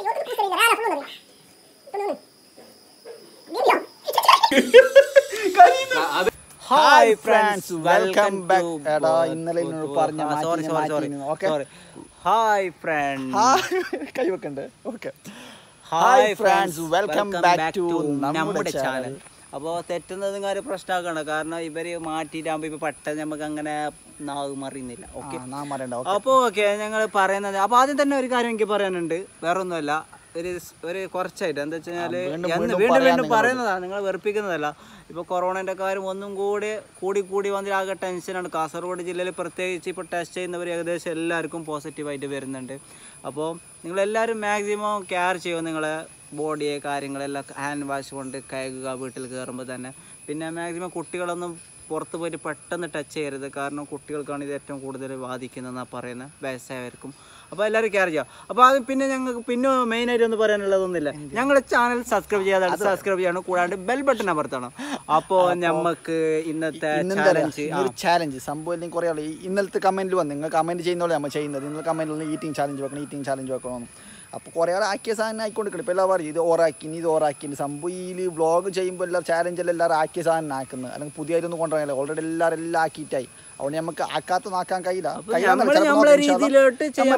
Hi friends welcome back എടാ ഇന്നലെ എന്നോട് പറഞ്ഞ sorry sorry sorry okay sorry hi friend കൈവെക്കണ്ട് okay hi friends, friends welcome back to നമ്മുടെ ചാനൽ അപ്പോൾ തെറ്റുന്നതും കാര്യം പ്രശ്നമാക്കണം കാരണം ഇവര് മാറ്റിയിട്ടാകുമ്പോൾ ഇപ്പൊ പെട്ടെന്ന് നമുക്ക് അങ്ങനെ നാവ് മറിയുന്നില്ല ഓക്കെ നാ മറണ്ട അപ്പോൾ ഓക്കെ ഞങ്ങൾ പറയുന്നത് അപ്പോൾ ആദ്യം തന്നെ ഒരു കാര്യം എനിക്ക് പറയാനുണ്ട് വേറെ ഒന്നുമല്ല ഒരു സ്- ഒരു കുറച്ചായിട്ട് എന്താ വെച്ച് കഴിഞ്ഞാൽ വീണ്ടും എന്ന് വീണ്ടും വീണ്ടും പറയാൻ വീണ്ടും പറയുന്നതാണ് നിങ്ങൾ വെറുപ്പിക്കുന്നതല്ല ഇപ്പോൾ കൊറോണൻ്റെ കാര്യം ഒന്നും കൂടി കൂടി കൂടി വന്നിട്ട് ആകെ ടെൻഷനാണ് കാസർഗോഡ് ജില്ലയിൽ പ്രത്യേകിച്ച് ഇപ്പോൾ ടെസ്റ്റ് ചെയ്യുന്നവർ ഏകദേശം എല്ലാവർക്കും പോസിറ്റീവായിട്ട് വരുന്നുണ്ട് അപ്പോൾ നിങ്ങളെല്ലാവരും മാക്സിമം കെയർ ചെയ്യുക നിങ്ങളെ ബോഡിയെ കാര്യങ്ങളെല്ലാം ഹാൻഡ് വാഷ് കൊണ്ട് കഴുകുക വീട്ടിൽ കയറുമ്പോൾ തന്നെ പിന്നെ മാക്സിമം കുട്ടികളൊന്നും പുറത്ത് പോയിട്ട് പെട്ടെന്ന് ടച്ച് ചെയ്യരുത് കാരണം കുട്ടികൾക്കാണ് ഇത് ഏറ്റവും കൂടുതൽ ബാധിക്കുന്നതെന്നാണ് പറയുന്നത് വയസ്സായവർക്കും അപ്പോൾ എല്ലാവരും കെയർ ചെയ്യുക അപ്പോൾ അത് പിന്നെ ഞങ്ങൾക്ക് പിന്നെ മെയിനായിട്ട് ഒന്ന് പറയാനുള്ളതൊന്നുമില്ല ഞങ്ങളുടെ ചാനൽ സബ്സ്ക്രൈബ് ചെയ്യാതെ സബ്സ്ക്രൈബ് ചെയ്യണം കൂടാണ്ട് ബെൽ ബട്ടൺ അമർത്തണം അപ്പോൾ നമുക്ക് ഇന്നത്തെ ചാലഞ്ച് ഒരു ചാലഞ്ച് സംഭവം അല്ലെങ്കിൽ കുറേ ആൾ ഇന്നലത്തെ കമന്റിൽ വന്നു നിങ്ങൾ കമന്റ് ചെയ്യുന്നോളെ നമ്മൾ ചെയ്യുന്നത് ഇന്നലെ കമന്റിൽ വന്ന് ഈറ്റിംഗ് ചാലഞ്ച് വെക്കണം ഈറ്റിംഗ് ചാലഞ്ച് വെക്കണം അപ്പോൾ കുറേ ആൾ ആക്കിയ സാധനം ആയിക്കൊണ്ടിരിക്കണം ഇപ്പോൾ എല്ലാവരും പറയും ഇത് ഓറാക്കി ഇത് ഓറാക്കി സംഭവം ഈ വ്ളോഗ് ചെയ്യുമ്പോൾ എല്ലാവരും ചാലഞ്ചെല്ലാം എല്ലാവരും ആക്കിയ സാധനം ആക്കുന്നത് അല്ലെങ്കിൽ പുതിയതായിട്ടൊന്നും കൊണ്ടുവരാനില്ല ഓൾറെഡി എല്ലാവരും എല്ലാം ആക്കിയിട്ടായി അതുകൊണ്ട് നമുക്ക് ആക്കാത്ത നാക്കാൻ കഴിയില്ല നമ്മള് നമ്മളെ രീതിയിലോട്ട് ചെയ്യാൻ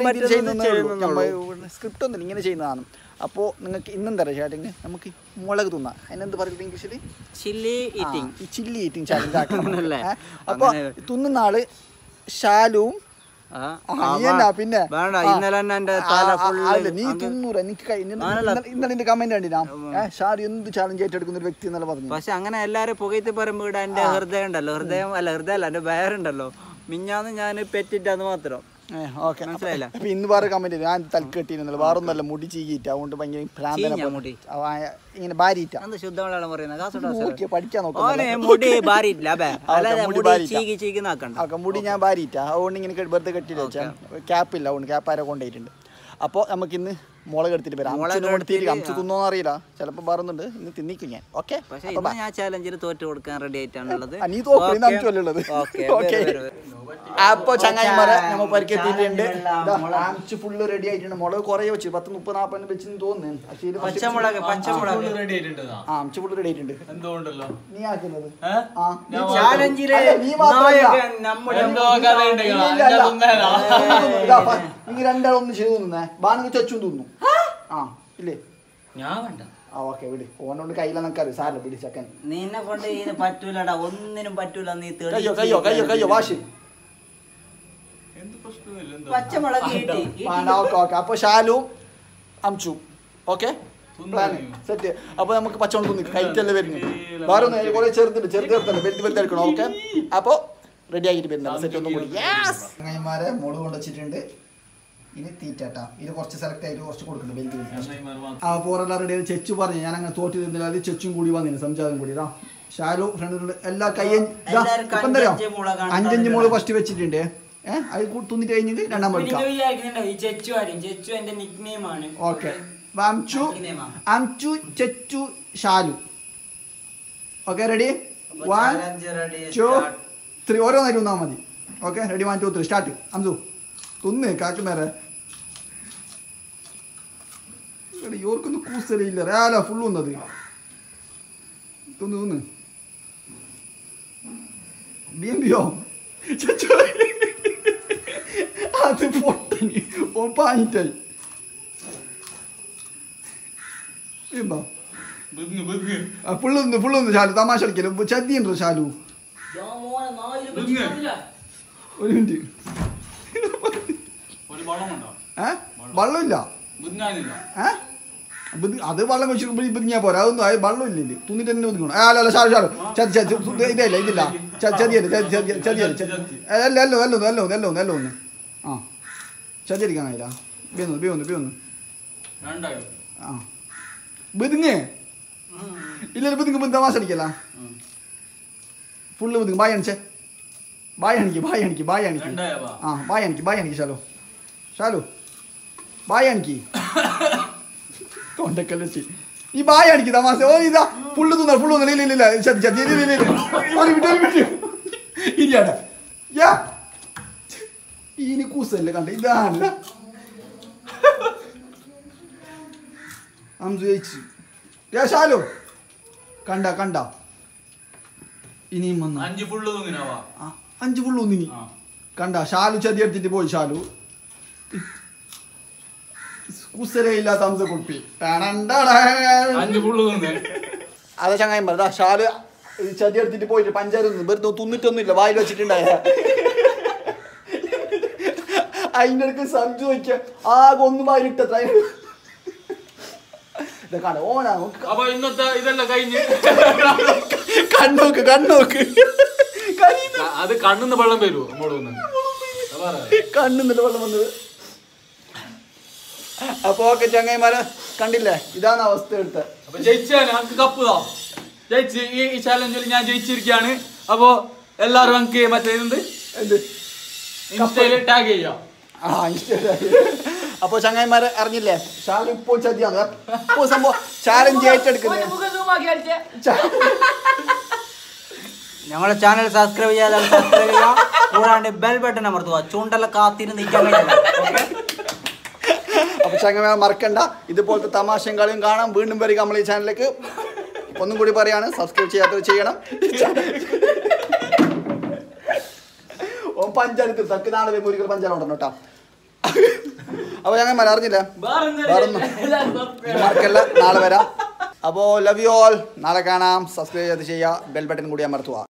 പറ്റുന്നത് സ്ക്രിപ്റ്റ് ഒന്നുമില്ല ഇങ്ങനെ ചെയ്യുന്നതാണ് അപ്പോൾ നിങ്ങൾക്ക് ഇന്നെന്താ പറയുക ചേട്ടന് നമുക്ക് മുളക് തിന്നാം അതിനെന്ത് പറയുന്നത് ഇംഗ്ലീഷിൽ ചില്ലി ഈറ്റിംഗ് ഈ ചില്ലി ഈറ്റിംഗ് ചാലഞ്ച് ആണല്ലേ? അപ്പോൾ തിന്നുന്ന ആള് ഷാലുവും ആ ആ, നീ എന്നാ പിന്നെ വേണ്ട ആ. ഇന്നലെ തന്നെ എൻ്റെ ആ, തല ആ, ഫുള്ള് അല്ല, നീ തിന്നൂറ എനിക്ക് കഴി- ഇന്നലെ- ഇന്നലെ- ഇന്നലെ എന്റെ കമന്റ് കണ്ടിനാ ഷാരു എന്ത് ചാലഞ്ച് ഏറ്റെടുക്കുന്ന ഒരു വ്യക്തി എന്നല്ല പറഞ്ഞു പക്ഷെ അങ്ങനെ എല്ലാരും പുകയത്ത് പറയുമ്പോൾ ഇവിടെ എന്റെ ഹൃദയം ഉണ്ടല്ലോ ഹൃദയം അല്ല ഹൃദയം അല്ല എന്റെ വയറുണ്ടല്ലോ മിഞ്ഞാന്ന് ഞാൻ പെറ്റിട്ടാന്ന് മാത്രം ഓക്കെ മനസ്സിലായില്ല? അപ്പൊ ഇന്ന് വേറെ കമന്റ് ഞാൻ തലക്കെട്ടിരുന്നല്ലോ വേറെ ഒന്നല്ല മുടി ചീകിയിട്ട് അതുകൊണ്ട് ഭയങ്കര ഭ്രാന്തനെ ചീഞ്ഞ പോലെ. മുടി. അവ ഇങ്ങനെ ഭാരിയിട്ട എന്ത് ശുദ്ധമലയാളം പറയുന്നത് കാസർഗോഡ് നോക്കിയ പഠിക്കാൻ ഓനെ നോക്കാം മുടി ബാരിയില്ല അബേ അല്ലാതെ മുടി മുടി ബാരിയില്ല. ചീകി ചീകി നാക്കണ്ട ഓക്കെ മുടി ഞാൻ ഭാരിയിട്ട അതുകൊണ്ട് ഇങ്ങനെ കെ- വെറുതെ കെട്ടി വെച്ചാൽ ക്യാപ്പില്ല അതുകൊണ്ട് ക്യാപ്പ് ആരെ കൊണ്ടുപോയിട്ടുണ്ട് അപ്പോൾ നമുക്കിന്ന് മുളക് എടുത്തിട്ട് വരാം മുളക് അംച്ചു കൊണ്ട് തീരെ എടുത്തിട്ട് അംച്ചു തിന്നോന്ന് അറിയില്ല ചിലപ്പോൾ പറയുന്നുണ്ട് ഇന്ന് തിന്നിക്കും ഞാൻ ഓക്കെ പക്ഷെ ഇന്ന് ഞാൻ ചാലഞ്ചിൽ തോറ്റു കൊടുക്കാൻ റെഡി ആയിട്ടാണുള്ളത് നീ തോക്കും ഇന്ന് അംച്ചു അല്ലേ ഉള്ളത് ഓക്കെ ഓക്കെ അപ്പൊ ചങ്ങായിമാരെ നമ്മൾ പരിക്കെത്തിയിട്ടുണ്ട് അംച്ചു ഫുള്ള് റെഡി ആയിട്ടുണ്ട് മുളക് കുറേ വെച്ച് പത്ത് മുപ്പത് നാൽപ്പത് വെച്ച് തോന്നുന്നു പക്ഷേ ഇത് first പച്ചമുളക് പച്ചമുളക് റെഡി ആയിട്ടുണ്ടതാ ആ അംച്ചു ഫുള്ള് റെഡി ആയിട്ടുണ്ട് എന്തുകൊണ്ടല്ലോ നീ ആക്കുന്നത് ഏ? ആ ചാലഞ്ചിലെ അല്ല, നീ മാത്രമല്ല. നായകൻ നമ്മുടെ എന്തോ കഥ ഉണ്ട് ഇല്ല, ഇങ്ങളെ. ഇല്ല, എന്റെ ഇല്ല. തിന്നേലാ. ഇതാ, ഫ- നിങ്ങൾ രണ്ടാളും ഒന്ന് ചെയ്തു തിന്നേ ബാണെങ്കിൽ ചച്ചു തിന്നു ആ ഇല്ലേ ഞാൻ വേണ്ട ആ ഓക്കെ വിട് ഓനോണ്ട് കയ്യിലെന്നൊക്കെ സാരല്ല പിടി ചക്കൻ നിന്നെ കൊണ്ട് ഇതിന് പറ്റൂലടാ ഒന്നിനും പറ്റൂല നീ തെളിയിച്ച് കയ്യോ കയ്യോ കയ്യോ കയ്യോ വാശി എന്ത് പ്രശ്നമില്ല എന്തോ പച്ചമുളക് ഈട്ടി വേണ്ട ഓക്കെ ഓക്കെ അപ്പൊ ഷാലും അംച്ചു ഓക്കെ പ്ലാൻ തിന്നു. സെറ്റ് അപ്പൊ നമുക്ക് പച്ചവെള്ളം തിന്നു കൈറ്റല്ലേ വരുന്നു വേറെ ഒന്നും കുറെ ചെറുതുണ്ട് ചെറുത് ചെറുതല്ല വലുത് വലുത് എടുക്കണം ഓക്കെ അപ്പൊ റെഡി ആയിട്ട് വരുന്നത് സെറ്റ് ഒന്നും കൂടി ചങ്ങായിമാരെ മുളക് കൊണ്ടുവച്ചിട്ടുണ്ട് ഇനി തീറ്റാട്ടാ ഇത് കുറച്ച് സെലക്ട് ആയിട്ട് കുറച്ച് കൊടുക്കുന്നുണ്ട് വലുത് വലുത് ചങ്ങായിമാർ മാത്രം. ആ പോറെല്ലാം റെഡി ആയി ചെച്ചു പറഞ്ഞു ഞാൻ അങ്ങനെ തോറ്റ് നിന്നില്ല ചെച്ചും കൂടി വന്നിന് സംജാതും കൂടി ഇതാ ഷാലു ഫ്രണ്ട് എല്ലാ കയ്യും ഇതാ, എല്ലാവർക്കും ഇപ്പൊ എന്താ അഞ്ചഞ്ച് മുളകാണ് അഞ്ചഞ്ച് മുളക് ഫസ്റ്റ് വെച്ചിട്ടുണ്ട് ഏഹ് അത് കൂ- തിന്നിട്ട് കഴിഞ്ഞിട്ട് രണ്ടാം എടുക്കാം ഈ ചെച്ചു ആരും ചെച്ചു എന്റെ നിക് നെയിം ആണ് ഓക്കെ അംചു Nickname ആ? അംചു ചെച്ചു Shalu okay ready one two three ഓരോന്നായിട്ട് തിന്നാൽ മതി okay ready one two three start Amsu തിന്ന് കാക്കുമേരെ ഇവർക്കൊന്നും കൂസലില്ല രാല ഫുള്ള് വന്നത് തിന്ന് തിന്ന് ബിയോ അത് പൊട്ടനി ഓ പാനിറ്റായി ബിംബോ ബിദ്ങ്ങ്, ബിദ്ങ്ങ്. ഫുള്ള് ഒന്ന് ഫുള്ള് ഒന്ന് ഷാലു തമാശ കളിക്കലും ചതിയുണ്ടോ ഷാലു ബിദ്ങ്ങ്. ഒരു മിനിറ്റ് ഒരു വളമുണ്ടോ ഏ വെള്ളമില്ല ബുദ്ങ്ങാനില്ല ഏ ബുദ്ധി- അത് വെള്ളം വെച്ചിട്ട് ബുദ്ധിയാ പോരാ അതൊന്നും അത് വെള്ളം ഇല്ല തുന്നിട്ട് തന്നെ ബുദ്ധിക്കണം അല്ല അല്ല ഷാലു ഷാലു ചതി ചതി ഇത് ഇതില്ല ഇതില്ല ച- ചതിയല്ല ചതി ചതി ചതിയല്ല ചതി അല്ല അല്ലോ അല്ലോ അല്ലോ അല്ലോ അല്ലോ ഒന്ന് ആ ചതിയടിക്കാൻ കഴിയില്ല ബിയൊന്ന് ബിയൊന്ന് ബിയൊന്ന് രണ്ടായോ ആ ബുദ്ധിങ്ങ് ഇല്ല ബുദ്ധിങ്ങ് ബുദ്ധ തമാശ അടിക്കല്ല ഫുള്ള് ബുദ്ധിങ്ങ് ബായ് അണിച്ചേ ബായ് അണിക്ക് ബായ് അണിക്ക് ബായ് അണിക്ക് രണ്ടായോ വാ. ആ ബായ് അണിക്ക് ബായ് അണിക്ക് ഷാലു ഷാലു ബായ് അണിക്ക് തൊണ്ടക്കല്ല് വെച്ച് ഈ ബായ് അണിക്ക് തമാശ ഓ ഇതാ ഫുള്ള് തിന്നാ ഫുള്ള് തിന്നാ ഇല്ല ഇല്ല ഇല്ല ചതി ചതി ഇല്ല ഇല്ല ഇല്ല ഒരു മിനിറ്റ് ഒരു മിനിറ്റ് ഇല്ലാടാ യാ ഇനി കൂസല്ലേ കണ്ട ഇതാണല്ല അംസു ജയിച്ചു ഏ ഷാലു കണ്ട കണ്ട ഇനിയും വന്നു അഞ്ച് ഫുള്ള് തിന്നിനാവാ ആ, അഞ്ച് പുള്ളു ഒന്നിനി ആ കണ്ട ഷാലു ചതി എടുത്തിട്ട് പോയി ഷാലു കുസരയില്ലാത്ത അംസ കുപ്പി അഞ്ച് ഫുള്ള് തിന്നേ അതെ ചങ്ങായി പറഞ്ഞ ഷാലു ഈ ചതി എടുത്തിട്ട് പോയിട്ട് പഞ്ചായത്ത് നിന്ന് വെറുതെ തിന്നിട്ടൊന്നുമില്ല വായിൽ വെച്ചിട്ടുണ്ടായ അതിൻ്റെ അടുക്ക് സബ്ജു വയ്ക്ക ആകെ ഒന്ന് വായിലിട്ടത്ര ഇത് കാണ ഓനാ നോക്ക്. അപ്പൊ ഇന്നത്തെ ഇതെല്ലാം കഴിഞ്ഞ് കണ്ണോക്ക് കണ്ണോക്ക് കരീന അത് കണ്ണിന്ന് വെള്ളം വരുമോ നമ്മള് വന്ന് കണ്ണുന്നില്ല വെള്ളം വന്നത് അപ്പൊ ഓക്കെ ചങ്ങായിമാരെ കണ്ടില്ലേ ഇതാണ് അവസ്ഥ എടുത്തത് അപ്പൊ ജയിച്ചാണ് നമുക്ക് കപ്പ് താ ജയിച്ച് ഈ ഈ ചാലഞ്ചിൽ ഞാൻ ജയിച്ചിരിക്കുകയാണ് അപ്പൊ എല്ലാരും എനിക്ക് മറ്റേ എന്ത് എന്ത് ഇൻസ്റ്റയില് ടാഗ് ചെയ്യാം ആ ഇൻസ്റ്റാഗ്രാം അപ്പൊ ചങ്ങായിമാരെ അറിഞ്ഞില്ലേ ഷാലു ഇപ്പോൾ ചതിയാണ് എപ്പോ സംഭവം ചാലഞ്ച് ഏറ്റെടുക്കുന്നത് ചാ- ഞങ്ങളുടെ ചാനൽ സബ്സ്ക്രൈബ് ചെയ്യാതെ സബ്സ്ക്രൈബ് ചെയ്യുക കൂടാണ്ട് ബെൽ ബട്ടൺ അമർത്തുക ചൂണ്ടെല്ലാം കാത്തിരുന്ന് നിൽക്കാൻ കഴിയില്ല ഓക്കെ അപ്പൊ ചങ്ങായിമാരെ മറക്കണ്ട ഇതുപോലത്തെ തമാശയും കളിയും കാണാം വീണ്ടും വരിക നമ്മൾ ഈ ചാനലിലേക്ക് ഒന്നും കൂടി പറയാണ് സബ്സ്ക്രൈബ് ചെയ്യാത്തവർ ചെയ്യണം ഓ പഞ്ചായത്ത് തക്ക് നാളെ വരുമ്പോൾ ഒരിക്കൽ പഞ്ചായത്ത് ഉണ്ടോ കേട്ടോ അപ്പൊ ചങ്ങന്മാരെ അറിഞ്ഞില്ല വേറൊന്നും മറക്കല്ല നാളെ വരാം അപ്പോൾ ലവ് യു ഓൾ നാളെ കാണാം സബ്സ്ക്രൈബ് ചെയ്ത് ചെയ്യുക ബെൽ ബട്ടൺ കൂടി അമർത്തുക